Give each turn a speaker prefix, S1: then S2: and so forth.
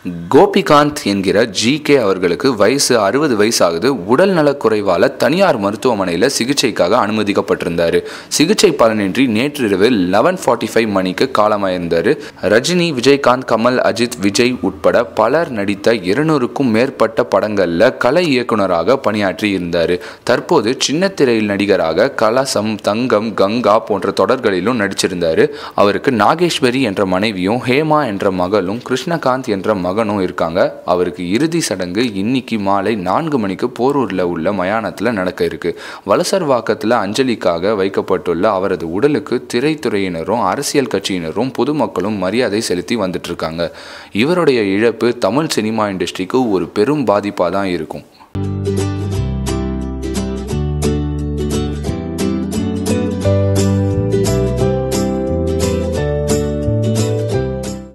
S1: கோபிகாந்த் என்கிற G K அவர்களுக்கு வயசு அறுபது வயசு ஆகுது உடல் நலக்குறைவால தனியார் மருத்துவமனையில் சிகிச்சைக்காக அனுமதிக்கப்பட்டிருந்தார் சிகிச்சை பலனின்றி நேற்றிரவு லெவன் ஃபார்ட்டி ஃபைவ் மணிக்கு காலமாயிருந்தார் ரஜினி விஜயகாந்த் கமல் அஜித் விஜய் உட்பட பலர் நடித்த இருநூறுக்கும் மேற்பட்ட படங்களில் கலை இயக்குனராக பணியாற்றி இருந்தார் தற்போது சின்ன திரையில் நடிகராக கலசம் தங்கம் கங்கா போன்ற தொடர்களிலும் நடிச்சிருந்தார் அவருக்கு நாகேஸ்வரி என்ற மனைவியும் ஹேமா என்ற மகளும் கிருஷ்ணகாந்த் என்ற மகனும் இருக்காங்க அவருக்கு இறுதி சடங்கு இன்னைக்கு மாலை நான்கு மணிக்கு போரூரில் உள்ள மயானத்தில் நடக்க இருக்கு வலசர்வாக்கத்தில் அஞ்சலிக்காக வைக்கப்பட்டுள்ள அவரது உடலுக்கு திரைத்துறையினரும் அரசியல் கட்சியினரும் பொதுமக்களும் மரியாதை செலுத்தி வந்துட்டு இருக்காங்க இவருடைய இழப்பு தமிழ் சினிமா இண்டஸ்ட்ரிக்கு ஒரு பெரும் பாதிப்பாக தான் இருக்கும்